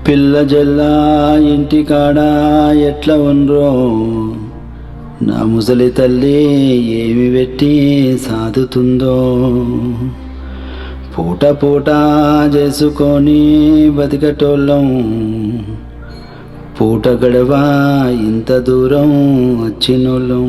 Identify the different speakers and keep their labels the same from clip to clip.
Speaker 1: పిల్ల జల్ల ఇంటికాడ ఎట్లా ఉండ్రో నా ముసలి తల్లి ఏమి పెట్టి సాదుతుందో పూట పూట చేసుకొని బతికటోళ్ళం పూట గడవా ఇంత దూరం వచ్చినోళ్ళం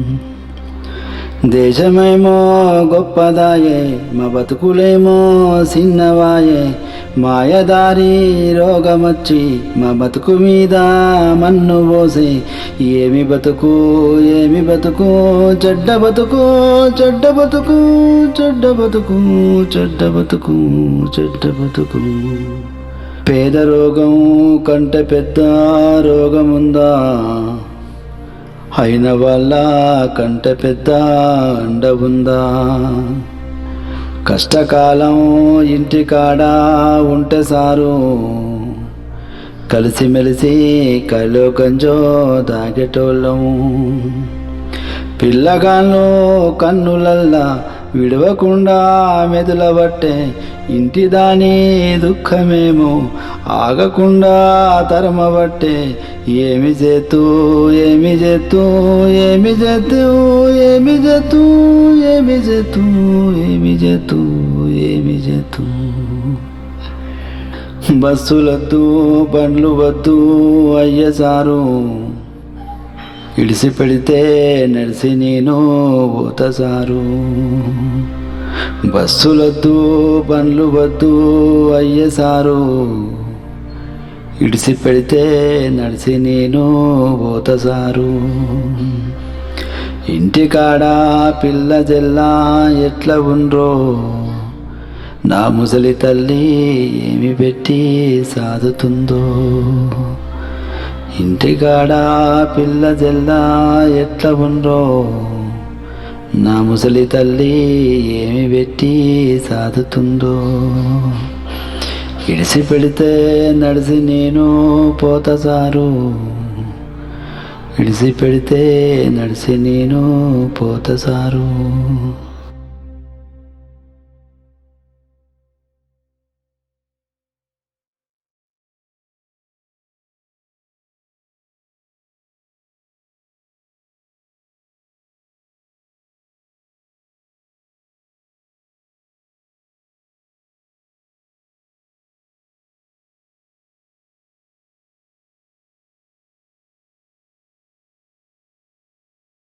Speaker 1: దేశమేమో గొప్పదాయే మా బతుకులేమో చిన్నవాయే మాయదారి రోగమొచ్చి మా బతుకు మీద మన్ను పోసి ఏమి బతుకు ఏమి బతుకు చెడ్డ బతుకు చెడ్డ బతుకు చెడ్డ బతుకు చెడ్డ బతుకు చెడ్డ బతుకు పేద రోగం కంటే పెద్ద రోగముందా అయిన వాళ్ళ కంటే పెద్ద అండ ఉందా కష్టకాలం ఇంటికాడ ఉంటే సారు కలిసిమెలిసి కలో గంజో దాగేటోళ్ళము పిల్లగాళ్ళు కన్నులల్లా విడవకుండా మెదులబట్టే ఇంటి దాని దుఃఖమేమో ఆగకుండా తరమబట్టే ఏమి చేతూ ఏమి చేతూ ఏమి చేతూ ఏమి చేతూ ఏమి చేతూ ఏమి చేతూ ఏమి చేతూ బస్సులద్దు బండ్లు వద్దు అయ్య సారు ఇడిసి పెడితే నడిసి నేను పోత సారు బస్సులొద్దు బండ్లు వద్దు అయ్య సారు ఇడిసి పెడితే నడిసి నేను పోత సారు ఇంటికాడ పిల్ల జల్లా ఎట్లా ఉండ్రో నా ముసలి తల్లి ఏమి పెట్టి సాదుతుందో ఇంటికాడ పిల్ల జల్లా ఎట్లా ఉండ్రో నా ముసలి తల్లి ఏమి పెట్టి సాదుతుందో ఇడిసి పెడితే నడిసి నేను పోత సారు ఇడిసి పెడితే నడిసి నేను పోత సారు